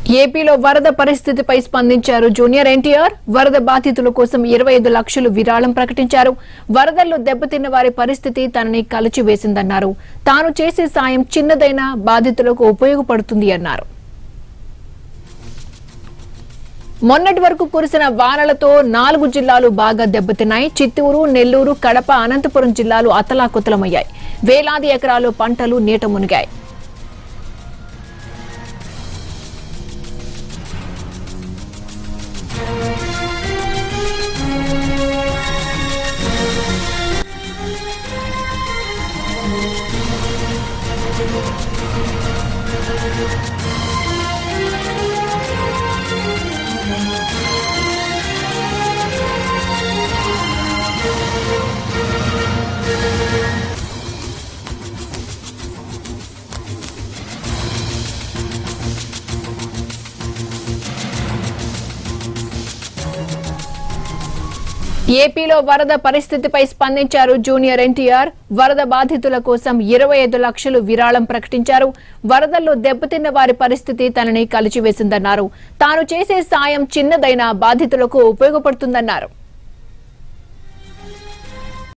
ఏపీలో వరద పరిస్థితిపై స్పందించారు జూనియర్ ఎన్టీఆర్ వరద బాధితుల కోసం ఇరవై ఐదు లక్షలు విరాళం ప్రకటించారు వరదల్లో దెబ్బతిన్న వారి పరిస్థితి తనని కలిచివేసిందన్నారు తాను చేసే సాయం చిన్నదైనా బాధితులకు ఉపయోగపడుతుంది అన్నారు మొన్నటి వరకు కురిసిన వానలతో నాలుగు జిల్లాలు బాగా దెబ్బతిన్నాయి చిత్తూరు నెల్లూరు కడప అనంతపురం జిల్లాలు అతలాకుతలమయ్యాయి వేలాది ఎకరాలు పంటలు నీట మునిగాయి ఏపీలో వరద పరిస్థితిపై స్పందించారు జూనియర్ ఎన్టీఆర్ వరద బాధితుల కోసం ఇరవై ఐదు లక్షలు విరాళం ప్రకటించారు వరదల్లో దెబ్బతిన్న వారి పరిస్థితి తనని కలిచివేసిందన్నారు తాను చేసే సాయం చిన్నదైనా బాధితులకు ఉపయోగపడుతుందన్నారు